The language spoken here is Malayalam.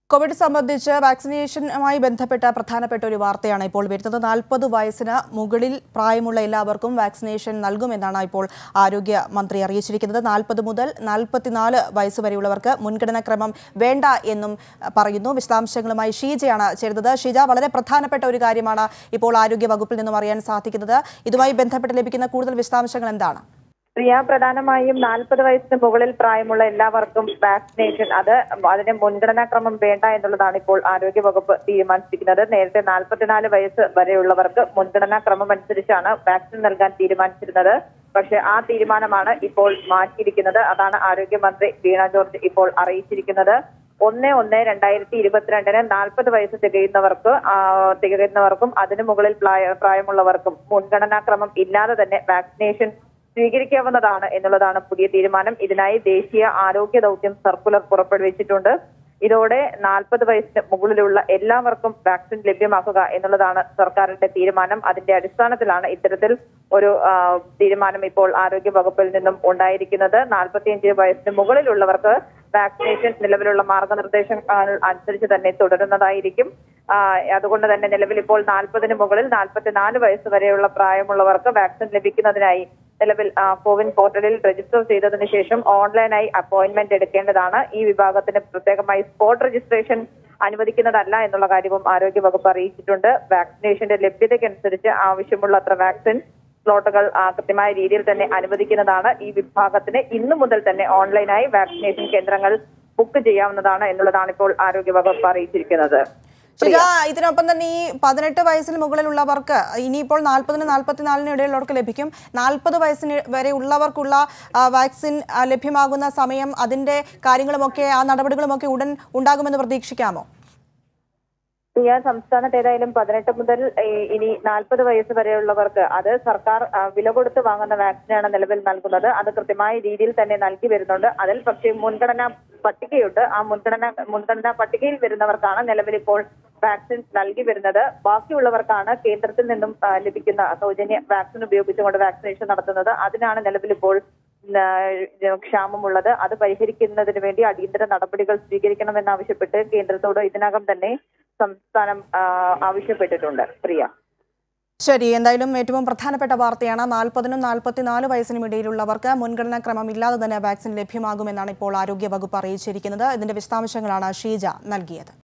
കോവിഡ് സംബന്ധിച്ച് വാക്സിനേഷനുമായി ബന്ധപ്പെട്ട പ്രധാനപ്പെട്ട ഒരു വാർത്തയാണ് ഇപ്പോൾ വരുന്നത് നാൽപ്പത് വയസ്സിന് മുകളിൽ പ്രായമുള്ള എല്ലാവർക്കും വാക്സിനേഷൻ നൽകുമെന്നാണ് ഇപ്പോൾ ആരോഗ്യ മന്ത്രി അറിയിച്ചിരിക്കുന്നത് നാൽപ്പത് മുതൽ നാൽപ്പത്തിനാല് വയസ്സ് വരെയുള്ളവർക്ക് മുൻഗണനാക്രമം വേണ്ട എന്നും അഹ്, പറയുന്നു വിശദാംശങ്ങളുമായി ഷീജയാണ് ചേരുന്നത് ഷീജ വളരെ പ്രധാനപ്പെട്ട ഒരു കാര്യമാണ് ഇപ്പോൾ ആരോഗ്യ വകുപ്പിൽ നിന്നും അറിയാൻ സാധിക്കുന്നത് ഇതുമായി ബന്ധപ്പെട്ട് ലഭിക്കുന്ന കൂടുതൽ വിശദാംശങ്ങൾ എന്താണ് പ്രിയ പ്രധാനമായും നാൽപ്പത് വയസ്സിന് മുകളിൽ പ്രായമുള്ള എല്ലാവർക്കും വാക്സിനേഷൻ അത് അതിന് മുൻഗണനാക്രമം വേണ്ട എന്നുള്ളതാണ് ഇപ്പോൾ ആരോഗ്യവകുപ്പ് തീരുമാനിച്ചിരിക്കുന്നത് നേരത്തെ നാൽപ്പത്തിനാല് വയസ്സ് വരെയുള്ളവർക്ക് മുൻഗണനാക്രമം അനുസരിച്ചാണ് വാക്സിൻ നൽകാൻ തീരുമാനിച്ചിരുന്നത് പക്ഷെ ആ തീരുമാനമാണ് ഇപ്പോൾ മാറ്റിയിരിക്കുന്നത് അതാണ് ആരോഗ്യമന്ത്രി വീണ ജോർജ് ഇപ്പോൾ അറിയിച്ചിരിക്കുന്നത് ഒന്ന് ഒന്ന് രണ്ടായിരത്തി ഇരുപത്തിരണ്ടിന് നാൽപ്പത് വയസ്സ് തികയുന്നവർക്ക് ആ, തികയുന്നവർക്കും അതിനു മുകളിൽ പ്രായ- പ്രായമുള്ളവർക്കും മുൻഗണനാക്രമം ഇല്ലാതെ തന്നെ വാക്സിനേഷൻ സ്വീകരിക്കാവുന്നതാണ് എന്നുള്ളതാണ് പുതിയ തീരുമാനം ഇതിനായി ദേശീയ ആരോഗ്യ ദൗത്യം സർക്കുലർ പുറപ്പെടുവിച്ചിട്ടുണ്ട് ഇതോടെ നാൽപ്പത് വയസ്സിന് മുകളിലുള്ള എല്ലാവർക്കും വാക്സിൻ ലഭ്യമാക്കുക എന്നുള്ളതാണ് സർക്കാരിന്റെ തീരുമാനം അതിന്റെ അടിസ്ഥാനത്തിലാണ് ഇത്തരത്തിൽ ഒരു ആ, തീരുമാനം ഇപ്പോൾ ആരോഗ്യ വകുപ്പിൽ നിന്നും ഉണ്ടായിരിക്കുന്നത് നാൽപ്പത്തിയഞ്ച് വയസ്സിന് മുകളിലുള്ളവർക്ക് വാക്സിനേഷൻ നിലവിലുള്ള മാർഗനിർദ്ദേശങ്ങൾ അനുസരിച്ച് തന്നെ തുടരുന്നതായിരിക്കും ആ, അതുകൊണ്ട് തന്നെ നിലവിൽ ഇപ്പോൾ നാൽപ്പതിന് മുകളിൽ നാൽപ്പത്തിനാല് വയസ്സ് വരെയുള്ള പ്രായമുള്ളവർക്ക് വാക്സിൻ ലഭിക്കുന്നതിനായി നിലവിൽ ആ, കോവിൻ പോർട്ടലിൽ രജിസ്റ്റർ ചെയ്തതിനു ശേഷം ഓൺലൈനായി അപ്പോയിന്റ്മെന്റ് എടുക്കേണ്ടതാണ് ഈ വിഭാഗത്തിന് പ്രത്യേകമായി സ്പോട്ട് രജിസ്ട്രേഷൻ അനുവദിക്കുന്നതല്ല എന്നുള്ള കാര്യവും ആരോഗ്യ വകുപ്പ് അറിയിച്ചിട്ടുണ്ട് വാക്സിനേഷന്റെ ലഭ്യതയ്ക്കനുസരിച്ച് ആവശ്യമുള്ളത്ര വാക്സിൻ സ്ലോട്ടുകൾ ആ, കൃത്യമായ രീതിയിൽ തന്നെ അനുവദിക്കുന്നതാണ് ഈ വിഭാഗത്തിന് ഇന്നു മുതൽ തന്നെ ഓൺലൈനായി വാക്സിനേഷൻ കേന്ദ്രങ്ങൾ ബുക്ക് ചെയ്യാവുന്നതാണ് എന്നുള്ളതാണ് ഇപ്പോൾ ആരോഗ്യ വകുപ്പ് അറിയിച്ചിരിക്കുന്നത് ഷിജ ഇതിനൊപ്പം തന്നെ ഈ പതിനെട്ട് വയസ്സിന് മുകളിലുള്ളവർക്ക് ഇനിയിപ്പോൾ നാൽപ്പതിന് നാൽപ്പത്തിനാലിന് ഇടയിലുള്ളവർക്ക് ലഭിക്കും നാൽപ്പത് വയസ്സിന് വരെ ഉള്ളവർക്കുള്ള ആ, വാക്സിൻ ആ, ലഭ്യമാകുന്ന സമയം അതിന്റെ കാര്യങ്ങളുമൊക്കെ ആ നടപടികളുമൊക്കെ ഉടൻ ഉണ്ടാകുമെന്ന് പ്രതീക്ഷിക്കാമോ പ്രിയ സംസ്ഥാനത്ത് ഏതായാലും പതിനെട്ട് മുതൽ ഏ, ഇനി നാൽപ്പത് വയസ്സ് വരെയുള്ളവർക്ക് അത് സർക്കാർ ആ, വില കൊടുത്ത് വാങ്ങുന്ന വാക്സിനാണ് നിലവിൽ നൽകുന്നത് അത് കൃത്യമായ രീതിയിൽ തന്നെ നൽകി വരുന്നുണ്ട് അതിൽ പക്ഷേ മുൻഗണനാ പട്ടികയുണ്ട് ആ മുൻഗണന മുൻഗണനാ പട്ടികയിൽ വരുന്നവർക്കാണ് നിലവിൽ ഇപ്പോൾ വാക്സിൻ നൽകി വരുന്നത് ബാക്കിയുള്ളവർക്കാണ് കേന്ദ്രത്തിൽ നിന്നും ആ, ലഭിക്കുന്ന സൗജന്യ വാക്സിൻ ഉപയോഗിച്ചുകൊണ്ട് വാക്സിനേഷൻ നടത്തുന്നത് അതിനാണ് നിലവിൽ ഇപ്പോൾ ആ, ക്ഷാമമുള്ളത് അത് പരിഹരിക്കുന്നതിന് വേണ്ടി അടിയന്തര നടപടികൾ സ്വീകരിക്കണമെന്നാവശ്യപ്പെട്ട് കേന്ദ്രത്തോട് ഇതിനകം തന്നെ സംസ്ഥാനം ആ, ആവശ്യപ്പെട്ടിട്ടുണ്ട് പ്രിയ ശരി എന്തായാലും ഏറ്റവും പ്രധാനപ്പെട്ട വാർത്തയാണ് നാൽപ്പതിനും നാൽപ്പത്തിനാല് വയസ്സിനും ഇടയിലുള്ളവർക്ക് മുൻഗണനാക്രമം ഇല്ലാതെ തന്നെ വാക്സിൻ ലഭ്യമാകുമെന്നാണ് ഇപ്പോൾ ആരോഗ്യ വകുപ്പ് അറിയിച്ചിരിക്കുന്നത് ഇതിന്റെ വിശദാംശങ്ങളാണ് ഷീജ നൽകിയത്